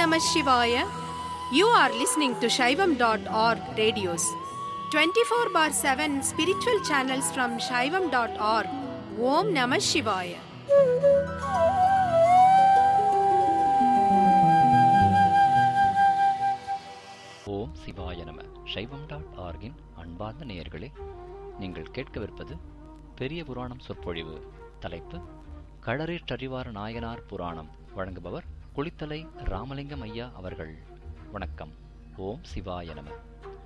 Namah Shivaya. You are listening to Shaivam.org radios. 24 bar 7 spiritual channels from Shaivam.org. Om Namah Shivaya. ஓம் சிவாய நம சைவம் dot ஆர்கின் அன்பார்ந்த நேயர்களே நீங்கள் கேட்கவிருப்பது பெரிய புராணம் சொற்பொழிவு தலைப்பு களரேற்றறிவார் நாயனார் புராணம் வழங்குபவர் குளித்தலை ராமலிங்கம் ஐயா அவர்கள் வணக்கம் ஓம் சிவாய நம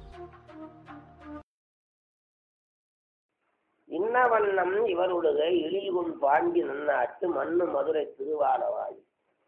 இன்னவண்ணம் இவருடைய எழில்குள் பாண்டி நன்னாட்டு மண்ணு மதுரை திருவாலவாய்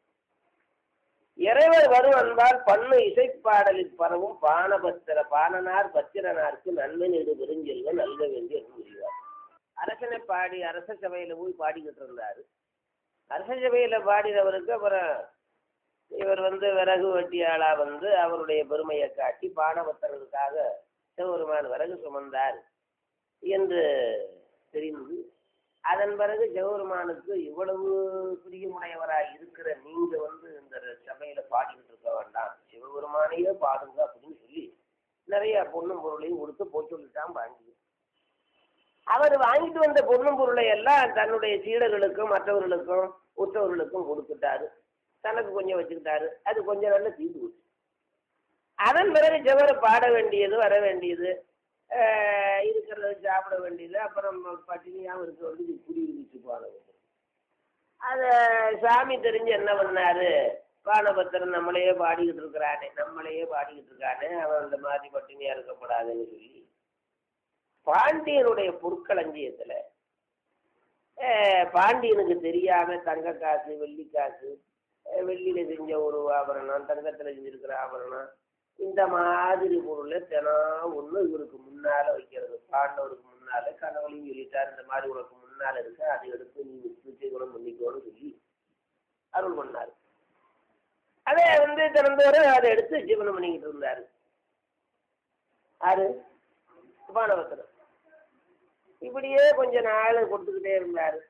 இறைவர் வரும் அன்பால் பண்ணு இசைப்பாடலில் பரவும் பானபத்திர பாணனார் பத்திரனாருக்கு நன்மை நெடு பெருஞ்செல்வ நல்க வேண்டிய கூறுகிறார் அரசனை பாடி அரச சபையில போய் பாடிக்கிட்டு இருந்தாரு அரச சபையில பாடினவருக்கு அப்புறம் இவர் வந்து விறகு வெட்டியாளா வந்து அவருடைய பெருமையை காட்டி பானபத்திரனுக்காக சிவபெருமான் விறகு சுமந்தார் என்று தெரிந்து அதன் பிறகு சிவபெருமானுக்கு இவ்வளவு பிரியமுடையவராய் இருக்கிற நீங்க வந்து இந்த சபையில பாடிக்கிட்டு இருக்க வேண்டாம் சிவபெருமானையே பாடுங்க அப்படின்னு சொல்லி நிறைய பொண்ணும் பொருளையும் கொடுத்து போய் சொல்லிட்டான் வாங்கி அவர் வாங்கிட்டு வந்த பொண்ணும் பொருளை எல்லாம் தன்னுடைய சீடர்களுக்கும் மற்றவர்களுக்கும் உற்றவர்களுக்கும் கொடுத்துட்டாரு தனக்கு கொஞ்சம் வச்சுக்கிட்டாரு அது கொஞ்சம் நல்ல தீர்ந்து போச்சு அதன் பிறகு சிவரை பாட வேண்டியது வர வேண்டியது ஆஹ் இருக்கிறத சாப்பிட வேண்டியது அப்புறம் பட்டினியாகவும் இருக்க வேண்டியது குடி விரிச்சு போனது அதை சாமி தெரிஞ்சு என்ன பண்ணாரு பானபத்திரன் நம்மளையே பாடிக்கிட்டு இருக்கிறானே நம்மளையே பாடிக்கிட்டு இருக்கானே அவன் அந்த மாதிரி பட்டினியா இருக்கக்கூடாதுன்னு சொல்லி பாண்டியனுடைய பொற்களஞ்சியத்துல ஆஹ் பாண்டியனுக்கு தெரியாம தங்க காசு வெள்ளி காசு ஆஹ் வெள்ளியில செஞ்ச ஒரு ஆபரணம் தங்கத்துல செஞ்சிருக்கிற ஆபரணம் இந்த மாதிரி பொருளை தினம் ஒன்று இவருக்கு முன்னால வைக்கிறது பாண்டவருக்கு முன்னால கணவனையும் சொல்லிட்டார் இந்த மாதிரி உனக்கு முன்னால இருக்கு அதை எடுத்து நீ நிச்சயகுணம் பண்ணிக்கோன்னு சொல்லி அருள் பண்ணார் அதை வந்து திறந்தவரை அதை எடுத்து ஜீவனம் பண்ணிக்கிட்டு இருந்தாரு யாரு பானவத்திரம் இப்படியே கொஞ்ச நாள் கொடுத்துக்கிட்டே இருந்தாரு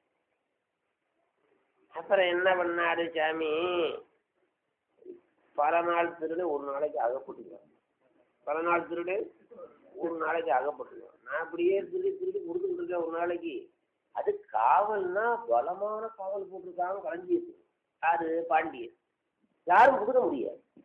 அப்புறம் என்ன பண்ணாரு சாமி பல நாள் திருடு ஒரு நாளைக்கு அகப்பட்டுக்குவேன் பல நாள் திருடு ஒரு நாளைக்கு அகப்பட்டுக்குவேன் நான் அப்படியே திருடி திருடி கொடுத்துட்டு இருக்கேன் ஒரு நாளைக்கு அது காவல்னா பலமான காவல் போட்டிருக்காங்க களஞ்சியத்து யாரு பாண்டியன் யாரும் புகுத முடியாது